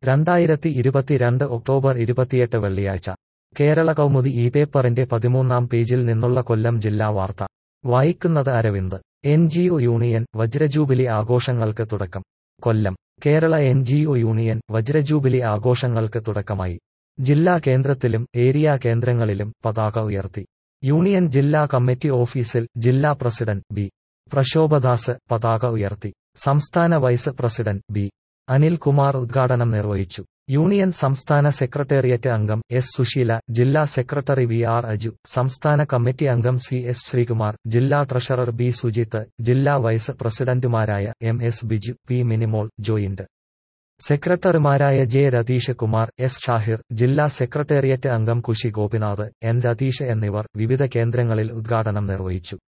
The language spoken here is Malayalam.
രണ്ടായിരത്തി ഇരുപത്തിരണ്ട് ഒക്ടോബർ ഇരുപത്തിയെട്ട് വെള്ളിയാഴ്ച കേരള കൗമുദി ഈ പേപ്പറിന്റെ പതിമൂന്നാം പേജിൽ നിന്നുള്ള കൊല്ലം ജില്ലാ വാർത്ത വായിക്കുന്നത് Aravind N G O union വജ്രജൂബിലി ആഘോഷങ്ങൾക്ക് തുടക്കം Kollam Kerala N G O union വജ്രജൂബിലി ആഘോഷങ്ങൾക്ക് തുടക്കമായി ജില്ലാ കേന്ദ്രത്തിലും ഏരിയ കേന്ദ്രങ്ങളിലും പതാക ഉയർത്തി യൂണിയൻ ജില്ലാ കമ്മിറ്റി ഓഫീസിൽ ജില്ലാ പ്രസിഡന്റ് ബി പ്രശോഭദാസ് പതാക ഉയർത്തി സംസ്ഥാന വൈസ് പ്രസിഡന്റ് ബി അനിൽകുമാർ ഉദ്ഘാടനം നിർവഹിച്ചു യൂണിയൻ സംസ്ഥാന സെക്രട്ടേറിയറ്റ് അംഗം എസ് സുശീല ജില്ലാ സെക്രട്ടറി വി ആർ അജു സംസ്ഥാന കമ്മിറ്റി അംഗം സി എസ് ശ്രീകുമാർ ജില്ലാ ട്രഷറർ ബി സുജിത്ത് ജില്ലാ വൈസ് പ്രസിഡന്റുമാരായ M S Biju P Minimol joint സെക്രട്ടറിമാരായ ജെ രതീഷ് കുമാർ എസ് ഷാഹിർ ജില്ലാ സെക്രട്ടേറിയറ്റ് അംഗം കുശി ഗോപിനാഥ് എൻ രതീഷ് എന്നിവർ വിവിധ കേന്ദ്രങ്ങളിൽ ഉദ്ഘാടനം നിർവഹിച്ചു